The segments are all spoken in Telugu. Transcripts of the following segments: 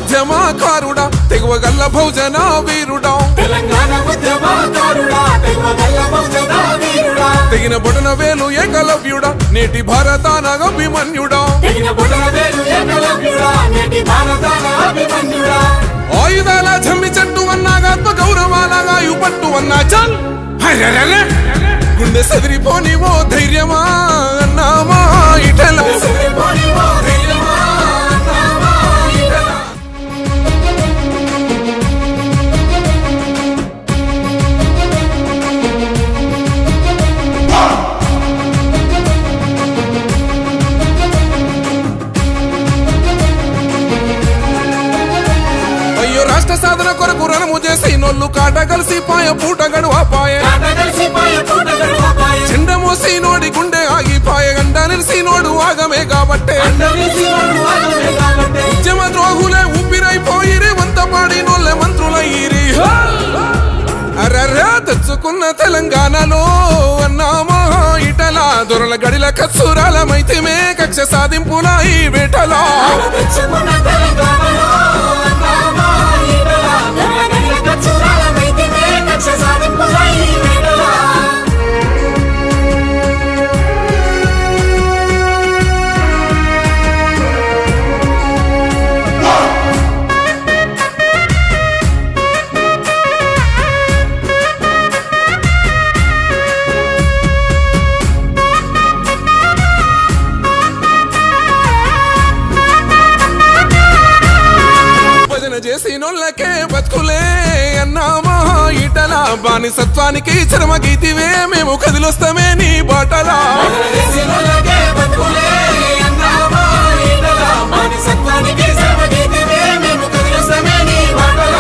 ఉద్యమకారుడా తెగువగల్ల భోజన వీరుడా తెలంగాణ ఉద్యమకారుడా తెగవగల్ల బహుజన వీరుడా తెగిన బొటన వేలు ఏకలవ్యుడా నేటి భారతానగ అభిమన్యుడా తెగిన బుడల వేలు ఏకలవ్యుడా నేటి భారతాన అభిమన్యుడా ఆయుధాల జమ్మి చెట్టు అన్నాగా ఆత్మ గౌరవాలగా పట్టు అన్నా చల్ హర్రర్రర్ర. గుండె సదిరిపోని ఓ ధైర్యమా అన్నామా ఇటల సిరిపోని ఓ ధైర్యమా అన్నావా ఈటల. అయ్యో రాష్ట్ర సాధన కొరకు రణము చేసి నొల్లు కాట కలిసి పాయ పూట గడువాపాయ కాట కలిసిపోయే పూట గడవపాయే. చెండమోసి నోడి గుండె ఆగిపాయ గంట నిలిసి నోడు ఆగమే కాబట్టే అందరిసి వాడు ఆగమే కాబట్టే. ఉద్యమ ద్రోహులే ఊపిరైపోయిరి వంత పాడి నోళ్ళే మంత్రులయ్యిరి అరరా తెచ్చుకున్న తెలంగాణలో అన్నామా ఇటల దొరల గడిల కత్సూరాల మైతిమే కక్ష సాధింపుల ఈ వేటలా తెచ్చుకున్న తెలంగాణలో అన్నావా ఈటల. తెలంగాణ కచ్చురాల మైతిమే కక్ష సాధింపుగా ఈ వేళల. భజన చేసి నొల్లకే బతుకులే అన్నామా ఇటల బానిసత్వానికి చరమ గీతివే మేము కదిలొస్తామే నీ బాటలా దేశంలోకే బతుకులే అన్నావా ఈటల. బానిసత్వానికి శ్రమగీతివే మేము కదిలిస్తామే నీ బాటల.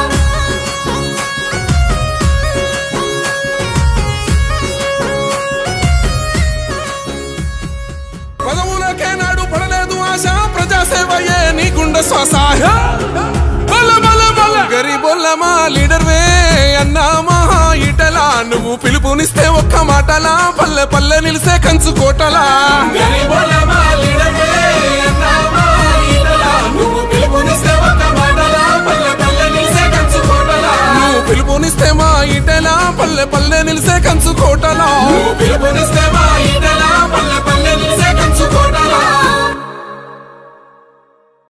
పదవులకే నాడు పడలేదు ఆశ ప్రజాసేవయే నీ గుండె శ్వాస బల బల బల గరీబొల్ల మా లీడర్ వే అన్నామా ఇటలా నువ్వు పిలుపునిస్తే ఒక్క మాటలా పల్లె పల్లె నిలిసే కంచు కోటలా గరీబుల మాలిడవే అన్నావా ఈటల. నువ్వు పిలుపునిస్తే ఒక్క మాటలా పల్లె పల్లె నిలిసే కంచు కోటలా. నువ్వు పిలుపునిస్తే మా ఇటలా పల్లె పల్లె నిలిసే కంచు కోటలా నువ్వు పిలుపునిస్తే